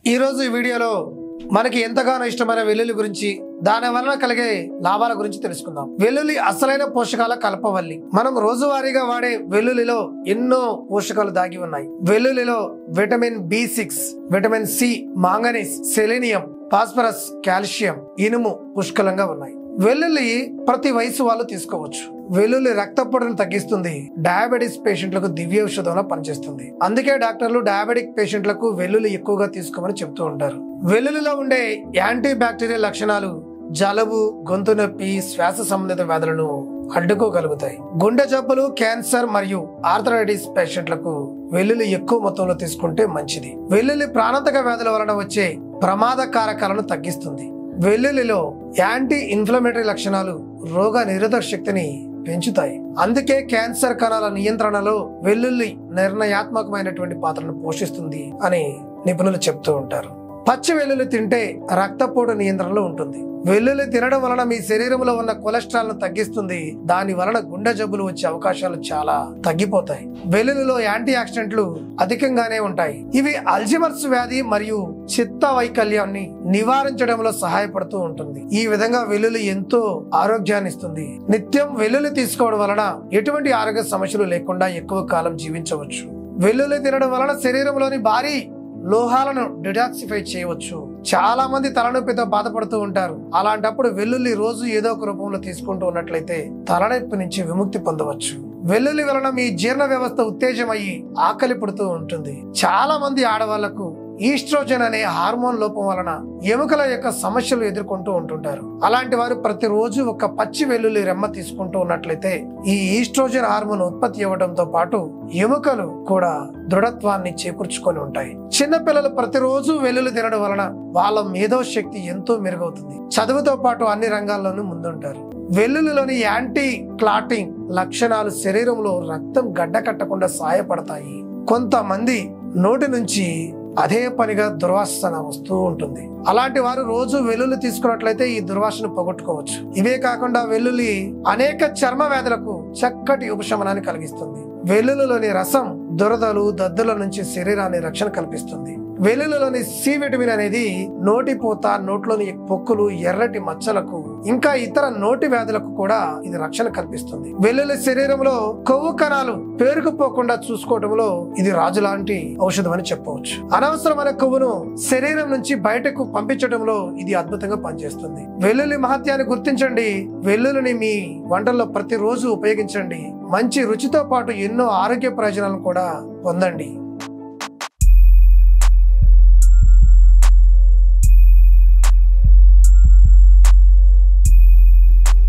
ఈ రోజు ఈ వీడియోలో మనకి ఎంతగానో ఇష్టమైన వెల్లుల్లి గురించి దాని వలన కలిగే లాభాల గురించి తెలుసుకుందాం వెల్లుల్లి అసలైన పోషకాల కలపవల్లి మనం రోజువారీగా వాడే వెల్లుల్లిలో ఎన్నో పోషకాలు దాగి ఉన్నాయి వెల్లుల్లిలో vitamin B six vitamin C manganese selenium phosphorus calcium ఇనుము పుష్కలంగా ఉన్నాయి వెల్లుల్లి ప్రతి వయసు వాళ్ళు తీసుకోవచ్చు వెల్లుల్లి రక్తపోటును తగ్గిస్తుంది డయాబెటిస్ పేషెంట్లకు దివ్య ఔషధంలో పనిచేస్తుంది అందుకే డాక్టర్లు డయాబెటిక్ పేషెంట్లకు వెల్లుల్లి ఎక్కువగా తీసుకోమని చెప్తూ ఉంటారు వెల్లుల్లిలో ఉండే యాంటీ బ్యాక్టీరియల్ లక్షణాలు జలుబు గొంతు నొప్పి శ్వాస సంబంధిత వ్యాధులను అడ్డుకోగలుగుతాయి గుండె జబ్బులు క్యాన్సర్ మరియు ఆర్థరైటిస్ పేషెంట్లకు వెల్లుల్లి ఎక్కువ మొత్తంలో తీసుకుంటే మంచిది వెల్లుల్లి ప్రాణాంతక వ్యాధుల వలన వచ్చే ప్రమాద కారకాలను తగ్గిస్తుంది వెల్లుల్లిలో యాంటీ ఇన్ఫ్లమేటరీ లక్షణాలు రోగ నిరోధక శక్తిని పెంచుతాయి అందుకే క్యాన్సర్ కణాల నియంత్రణలో వెల్లుల్లి నిర్ణయాత్మకమైనటువంటి పాత్రను పోషిస్తుంది అని నిపుణులు చెప్తూ ఉంటారు పచ్చి వెల్లుల్లి తింటే రక్తపోటు నియంత్రణలో ఉంటుంది వెల్లుల్లి తినడం వలన మీ శరీరంలో ఉన్న కొలెస్ట్రాల్ ను తగ్గిస్తుంది దాని వలన గుండె జబ్బులు వచ్చే అవకాశాలు చాలా తగ్గిపోతాయి వెల్లుల్లిలో యాంటీ ఆక్సిడెంట్లు అధికంగానే ఉంటాయి ఇవి అల్జిమర్స్ వ్యాధి మరియు చిత్త వైకల్యాన్ని నివారించడంలో సహాయపడుతూ ఉంటుంది ఈ విధంగా వెల్లుల్లి ఎంతో ఆరోగ్యాన్ని ఇస్తుంది నిత్యం వెల్లుల్లి తీసుకోవడం వలన ఎటువంటి ఆరోగ్య సమస్యలు లేకుండా ఎక్కువ కాలం జీవించవచ్చు వెల్లుల్లి తినడం వలన శరీరంలోని భారీ లోహాలను డిటాక్సిఫై చేయవచ్చు చాలా మంది తలనొప్పితో బాధపడుతూ ఉంటారు అలాంటప్పుడు వెల్లుల్లి రోజు ఏదో ఒక రూపంలో తీసుకుంటూ ఉన్నట్లయితే తలనొప్పి నుంచి విముక్తి పొందవచ్చు వెల్లుల్లి వలన మీ జీర్ణ వ్యవస్థ ఉత్తేజమయ్యి ఆకలి పుడుతూ ఉంటుంది చాలా మంది ఆడవాళ్లకు ఈస్ట్రోజన్ అనే హార్మోన్ లోపం వలన ఎముకల యొక్క సమస్యలు ఎదుర్కొంటూ ఉంటుంటారు అలాంటి వారు ప్రతిరోజు ఒక పచ్చి వెల్లుల్లి రెమ్మ తీసుకుంటూ ఉన్నట్లయితే ఈ ఈస్ట్రోజన్ హార్మోన్ ఉత్పత్తి అవ్వడంతో పాటు ఎముకలు కూడా దృఢత్వాన్ని చేకూర్చుకొని ఉంటాయి చిన్నపిల్లలు ప్రతిరోజు వెల్లుల్లి తినడం వలన వాళ్ళ మేధో శక్తి ఎంతో మెరుగవుతుంది చదువుతో పాటు అన్ని రంగాల్లోనూ ముందుంటారు వెల్లుల్లిలోని యాంటీ క్లాటింగ్ లక్షణాలు శరీరంలో రక్తం గడ్డకట్టకుండా సహాయపడతాయి కొంతమంది నోటి నుంచి అదే పనిగా దుర్వాసన వస్తూ ఉంటుంది అలాంటి వారు రోజు వెల్లుల్లి తీసుకున్నట్లయితే ఈ దుర్వాసన పోగొట్టుకోవచ్చు ఇవే కాకుండా వెల్లుల్లి అనేక చర్మ వ్యాధులకు చక్కటి ఉపశమనాన్ని కలిగిస్తుంది వెల్లుల్లిలోని రసం దురదలు దద్దుల నుంచి శరీరాన్ని రక్షణ కల్పిస్తుంది వెల్లుల్లిలోని సి విటమిన్ అనేది నోటి పూత నోట్లోని పొక్కులు ఎర్రటి మచ్చలకు ఇంకా ఇతర నోటి వ్యాధులకు కూడా ఇది రక్షణ కల్పిస్తుంది వెల్లుల్లి శరీరంలో కొవ్వు కణాలు పేరుకుపోకుండా చూసుకోవడంలో ఇది రాజు లాంటి ఔషధం అని చెప్పవచ్చు అనవసరమైన కొవ్వును శరీరం నుంచి బయటకు పంపించడంలో ఇది అద్భుతంగా పనిచేస్తుంది వెల్లుల్లి మహత్యాన్ని గుర్తించండి వెల్లుల్లిని మీ వంటల్లో ప్రతిరోజు ఉపయోగించండి మంచి రుచితో పాటు ఎన్నో ఆరోగ్య ప్రయోజనాలను కూడా పొందండి